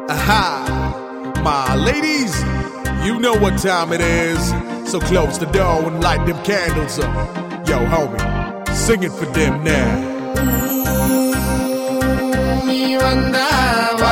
Aha! My ladies, you know what time it is. So close the door and light them candles up. Yo, homie, sing it for them now. நீ வந்தாவா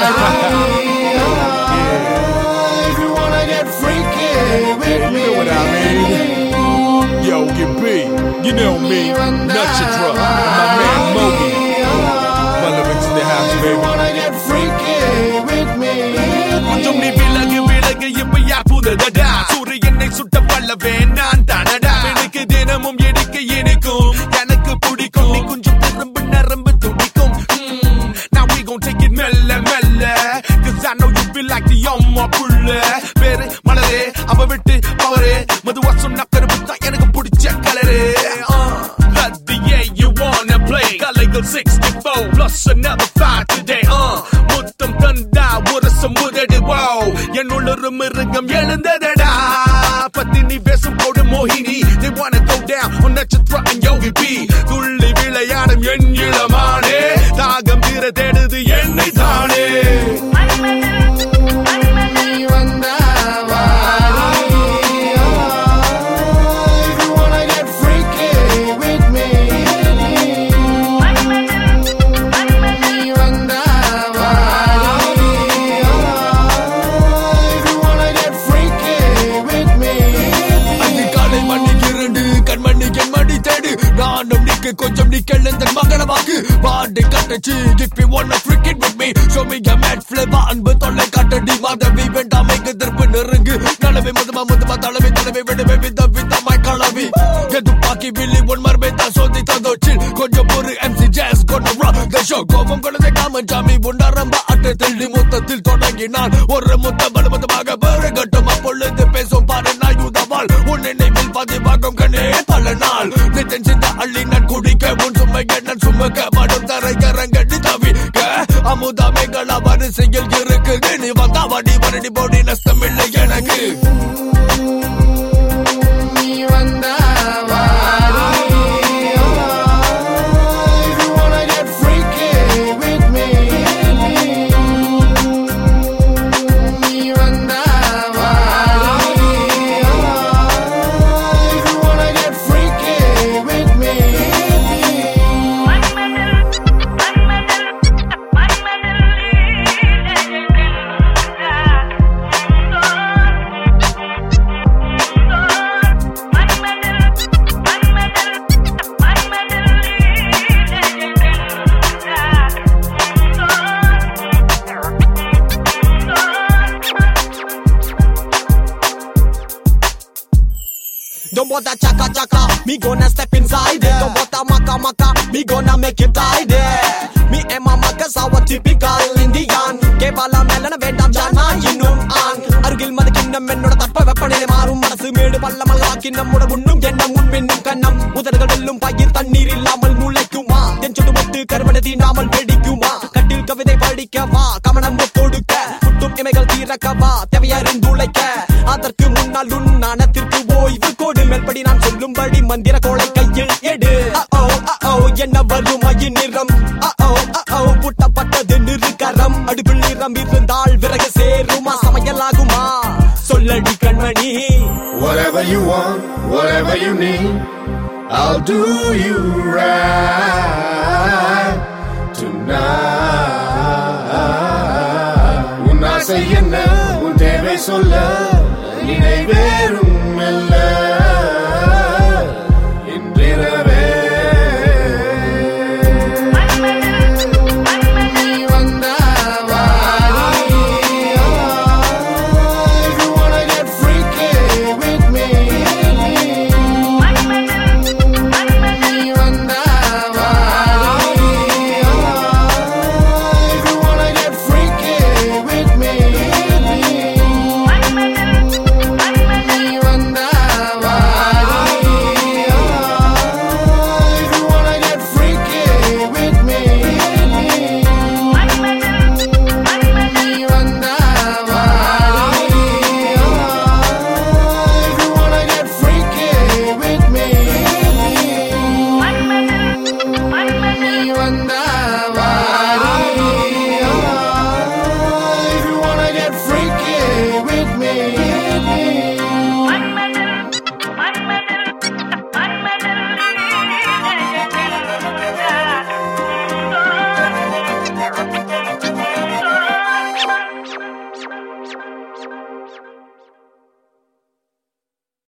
If you wanna get freaky with You me know what I mean? Yo, get big. You know me, Nutcha my man Mogi. Relevant to the house, If you baby. wanna get freaky with me கொஞ்சம் நீ விலகு விலகு இப்ப யார் புதடா சூரியனை சுட்ட பல்லவே நான் தானடா எனக்கு தினமும் எடுக்க இனிக்கும் எனக்கு பிடிக்கும் நீ கொஞ்சம் திரும்ப நரம்பு துடிக்கும் Mm, Now we gon' take it மெல்ல மெல்ல Cause I know you feel like the அம்மா புள்ள பேரு மலரே அவ விட்டு பவரே மதுவா சொன்ன கருப்பு தான் எனக்கு பிடிச்ச colour Let the yeah you wanna play கலைகள் 64 plus another 5 today uh முத்தம் தந்தா உரசம் உதடு wow என்னுள்ள ஒரு மிருகம் எழுந்ததடா பத்தினி பேசும் போடு மோகினி they wanna go down on நட்சத்திர and யோகி பி துள்ளி விளையாடும் என் இளமானே தாகம் தீர தேடுது என்னை தானே நீ வந்தாவா If you wanna get freaky with me நீ வந்தாவா If you wanna get freaky with me அதிகாலை மணி இரண்டு கண்மணி என் மணி தேடு நானும் நிக்க கொஞ்சம் நிக்கல் இந்த மகளவாக்கு பாண்டு கட்டச்சு if you wanna freak it with me show me a mad flavor அன்பு தொல்லை காட்டடி மாதவி வேண்டாம் எதிர்ப்பு நெருங்கு நலவை முதுமா முதுமா தலைமை தலைமை விடுவே வித விதமாய் கலவி எது பாக்கி வில்லி உன் மர்மை தான் சோதி தந்தோச்சில் கொஞ்சம் ஒரு எம்சி ஜாஸ் கொண்ட rock the show கோபம் கொண்டதை காமன் சாமி உண்டாரம்ப அட்டத்தில் நீ மொத்தத்தில் தொடங்கினான் ஒரு முத்த பலமதமாக பெருகட்டும் அப்பொழுது பேசும் பாரு நாயுதவாள் உன் நினைவில் பதிவாகும் கண்ணே பல நாள் நித்தன் சிந்த அள்ளி நான் குடிக்க உன் சுமைய நான் சுமக்க மடும் தரை கரங்கடி தவிக்க அமுதாமைகள வரிசையில் இருக்கு நீ வந்தா வடி வரடி போடி நஷ்டம் இல்லை எனக்கு நீ வந்தாவா If you wanna get freaky with me நீ வந்தாவா If you wanna get freaky with me Don't bother chaka chaka, me gonna step inside it. Don't bother maka maka, me gonna make it tidy. Me and my makas are typical Indian. கேபாலா மேலன வேண்டாம் ஜானா இன்னும் ஆண் அருகில் மதுக்கிண்ணம் என்னோட தட்ப வெப்பநிலை மாறும் மனசு மேடு பள்ளமல்லாக்கி நம்மோட உண்ணும் எண்ணம் முன்பின்னும் கண்ணம் உதடுகள் வெல்லும் பயிர் தண்ணீர் இல்லாமல் முளைக்குமா தென் சுட்டு முட்டு கருவனை தீண்டாமல் வெடிக்குமா கட்டில் கவிதை படிக்கவா கவனம் கொடுக்க குட்டும் இமைகள் தீரக்கவா தேவையறிந்துழைக்க அதற்கு முன்னால் உன்னானத்திற்கு ஓய்வு கோடு மேல்படி நான் சொல்லும்படி மந்திர கோளை கையில் எடு அ-ஓ, அ-ஓ, என்ன வரும் மயின் நிறம் அ-ஓ, அ-ஓ, புட்டப்பட்டது நிறுகரம் அடுப்பில் நிறம் இருந்தால் விறகு சேருமா சமையலாகுமா சொல்லடி கண்மணி Whatever you want, whatever you need, I'll do you right tonight. உன் ஆசை என்ன உன் தேவை சொல்ல நினைவேறும்